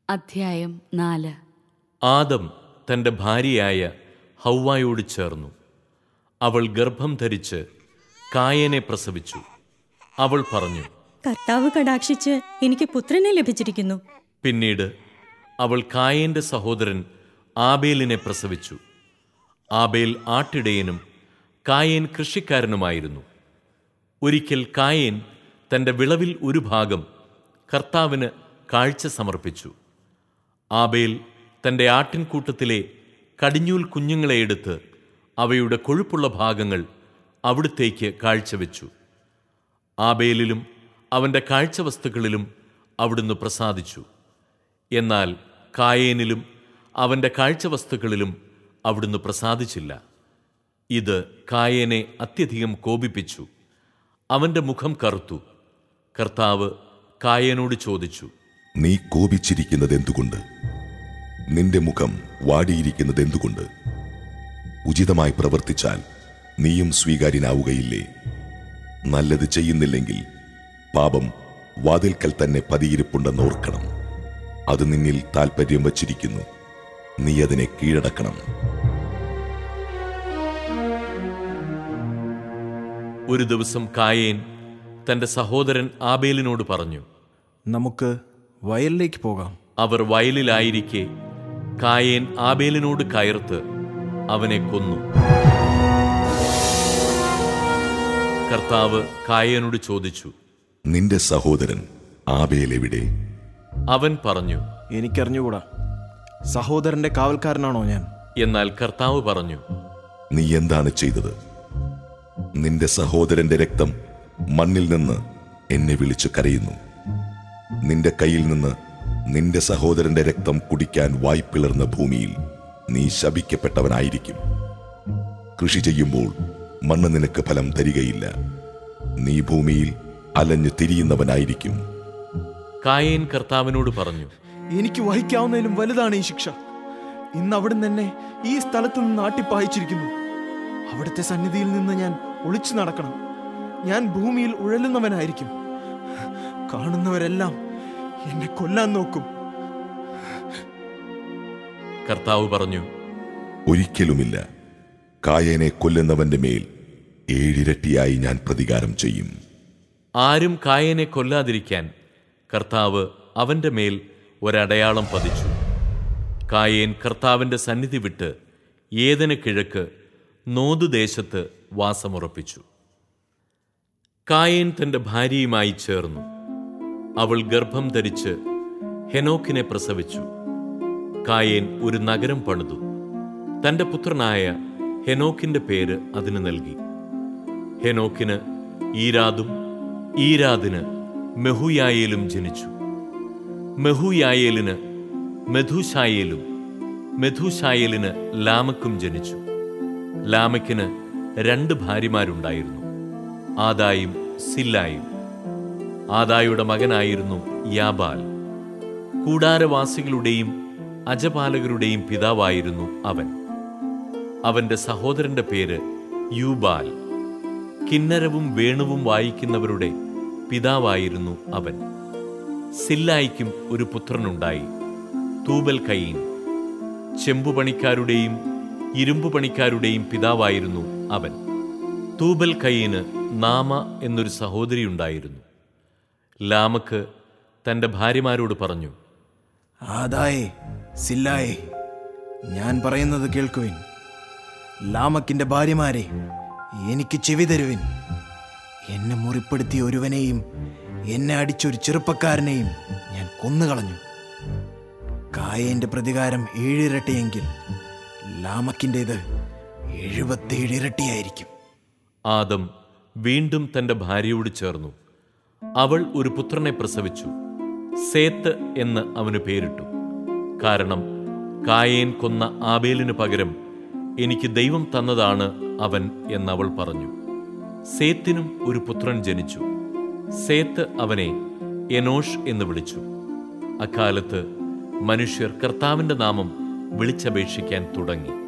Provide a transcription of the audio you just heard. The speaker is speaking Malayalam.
അധ്യായം നാല് ആദം തന്റെ ഭാര്യയായ ഹൗവായോട് ചേർന്നു അവൾ ഗർഭം ധരിച്ച് കായനെ പ്രസവിച്ചു അവൾ പറഞ്ഞു കർത്താവ് കടാക്ഷിച്ച് എനിക്ക് പുത്രനെ ലഭിച്ചിരിക്കുന്നു പിന്നീട് അവൾ കായേന്റെ സഹോദരൻ ആബേലിനെ പ്രസവിച്ചു ആബേൽ ആട്ടിടയനും കായേൻ കൃഷിക്കാരനുമായിരുന്നു ഒരിക്കൽ കായേൻ തന്റെ വിളവിൽ ഒരു ഭാഗം കർത്താവിന് കാഴ്ച സമർപ്പിച്ചു ആബേൽ തന്റെ ആട്ടിൻകൂട്ടത്തിലെ കടിഞ്ഞൂൽ കുഞ്ഞുങ്ങളെ എടുത്ത് അവയുടെ കൊഴുപ്പുള്ള ഭാഗങ്ങൾ അവിടുത്തേക്ക് കാഴ്ചവെച്ചു ആബേലിലും അവന്റെ കാഴ്ചവസ്തുക്കളിലും അവിടുന്ന് പ്രസാദിച്ചു എന്നാൽ കായേനിലും അവന്റെ കാഴ്ചവസ്തുക്കളിലും അവിടുന്ന് പ്രസാദിച്ചില്ല ഇത് കായേനെ അത്യധികം കോപിപ്പിച്ചു അവന്റെ മുഖം കറുത്തു കർത്താവ് കായേനോട് ചോദിച്ചു നീ കോപിച്ചിരിക്കുന്നത് എന്തുകൊണ്ട് നിന്റെ മുഖം വാടിയിരിക്കുന്നത് എന്തുകൊണ്ട് ഉചിതമായി പ്രവർത്തിച്ചാൽ നീയും സ്വീകാര്യനാവുകയില്ലേ നല്ലത് ചെയ്യുന്നില്ലെങ്കിൽ പാപം വാതിൽക്കൽ തന്നെ പതിയിരിപ്പുണ്ടെന്ന് ഓർക്കണം അത് നിന്നിൽ താൽപ്പര്യം വച്ചിരിക്കുന്നു നീ അതിനെ കീഴടക്കണം ഒരു ദിവസം കായേൻ തന്റെ സഹോദരൻ ആബേലിനോട് പറഞ്ഞു നമുക്ക് വയലിലേക്ക് പോകാം അവർ വയലിലായിരിക്കെ കായേൻ ആബേലിനോട് കയർത്ത് അവനെ കൊന്നു കർത്താവ് കായേനോട് ചോദിച്ചു നിന്റെ സഹോദരൻ ആബേൽ എവിടെ അവൻ പറഞ്ഞു എനിക്കറിഞ്ഞുകൂടാ സഹോദരന്റെ കാവൽക്കാരനാണോ ഞാൻ എന്നാൽ കർത്താവ് പറഞ്ഞു നീ എന്താണ് ചെയ്തത് നിന്റെ സഹോദരന്റെ രക്തം മണ്ണിൽ നിന്ന് എന്നെ വിളിച്ചു കരയുന്നു നിന്റെ കയ്യിൽ നിന്ന് നിന്റെ സഹോദരന്റെ രക്തം കുടിക്കാൻ വായ്പിളർന്ന ഭൂമിയിൽ നീ ശപിക്കപ്പെട്ടവനായിരിക്കും കൃഷി ചെയ്യുമ്പോൾ മണ്ണ് നിനക്ക് ഫലം തരികയില്ല നീ ഭൂമിയിൽ അലഞ്ഞു തിരിയുന്നവനായിരിക്കും കായേൻ കർത്താവിനോട് പറഞ്ഞു എനിക്ക് വഹിക്കാവുന്നതിലും വലുതാണ് ഈ ശിക്ഷ ഇന്ന് അവിടുന്ന് എന്നെ ഈ സ്ഥലത്ത് നിന്ന് ആട്ടിപ്പായിച്ചിരിക്കുന്നു അവിടുത്തെ സന്നിധിയിൽ നിന്ന് ഞാൻ ഒളിച്ചു നടക്കണം ഞാൻ ഭൂമിയിൽ ഉഴലുന്നവനായിരിക്കും കാണുന്നവരെല്ലാം എന്നെ കൊല്ലാൻ നോക്കും കർത്താവ് പറഞ്ഞു ഒരിക്കലുമില്ല കായനെ കൊല്ലുന്നവന്റെ മേൽ ഏഴിരട്ടിയായി ഞാൻ പ്രതികാരം ചെയ്യും ആരും കായനെ കൊല്ലാതിരിക്കാൻ കർത്താവ് അവന്റെ മേൽ ഒരടയാളം പതിച്ചു കായേൻ കർത്താവിന്റെ സന്നിധി വിട്ട് ഏതന് കിഴക്ക് നോതു ദേശത്ത് വാസമുറപ്പിച്ചു കായേൻ തന്റെ ഭാര്യയുമായി ചേർന്നു അവൾ ഗർഭം ധരിച്ച് ഹെനോക്കിനെ പ്രസവിച്ചു കായേൻ ഒരു നഗരം പണിതു തന്റെ പുത്രനായ ഹെനോക്കിന്റെ പേര് അതിന് നൽകി ഹെനോക്കിന് ഈരാദും ഈരാദിന് മെഹുയായേലും ജനിച്ചു മെഹുയായേലിന് മെധുശായേലും മെധുശായേലിന് ലാമക്കും ജനിച്ചു ലാമക്കിന് രണ്ട് ഭാര്യമാരുണ്ടായിരുന്നു ആദായും സില്ലായും ആദായുടെ മകനായിരുന്നു യാബാൽ കൂടാരവാസികളുടെയും അജപാലകരുടെയും പിതാവായിരുന്നു അവൻ അവന്റെ സഹോദരന്റെ പേര് യൂബാൽ കിന്നരവും വേണുവും വായിക്കുന്നവരുടെ പിതാവായിരുന്നു അവൻ സില്ലായിക്കും ഒരു പുത്രനുണ്ടായി തൂബൽ കയീൻ ചെമ്പുപണിക്കാരുടെയും ഇരുമ്പുപണിക്കാരുടെയും പിതാവായിരുന്നു അവൻ തൂബൽ കയീന് നാമ എന്നൊരു സഹോദരിയുണ്ടായിരുന്നു ലാമക്ക് തന്റെ ഭാര്യമാരോട് പറഞ്ഞു ആദായേ സില്ലായേ ഞാൻ പറയുന്നത് കേൾക്കുവിൻ ലാമക്കിന്റെ ഭാര്യമാരെ എനിക്ക് ചെവി തരുവിൻ എന്നെ മുറിപ്പെടുത്തിയ ഒരുവനെയും എന്നെ അടിച്ചൊരു ചെറുപ്പക്കാരനെയും ഞാൻ കൊന്നുകളഞ്ഞു കായേന്റെ പ്രതികാരം ഏഴിരട്ടിയെങ്കിൽ ലാമക്കിൻ്റെത് എഴുപത്തേഴ് ഇരട്ടിയായിരിക്കും ആദം വീണ്ടും തന്റെ ഭാര്യയോട് ചേർന്നു അവൾ ഒരു പുത്രനെ പ്രസവിച്ചു സേത്ത് എന്ന് അവന് പേരിട്ടു കാരണം കായേൻ കൊന്ന ആബേലിനു പകരം എനിക്ക് ദൈവം തന്നതാണ് അവൻ എന്നവൾ പറഞ്ഞു സേത്തിനും ഒരു പുത്രൻ ജനിച്ചു സേത്ത് അവനെ എനോഷ് എന്ന് വിളിച്ചു അക്കാലത്ത് മനുഷ്യർ കർത്താവിന്റെ നാമം വിളിച്ചപേക്ഷിക്കാൻ തുടങ്ങി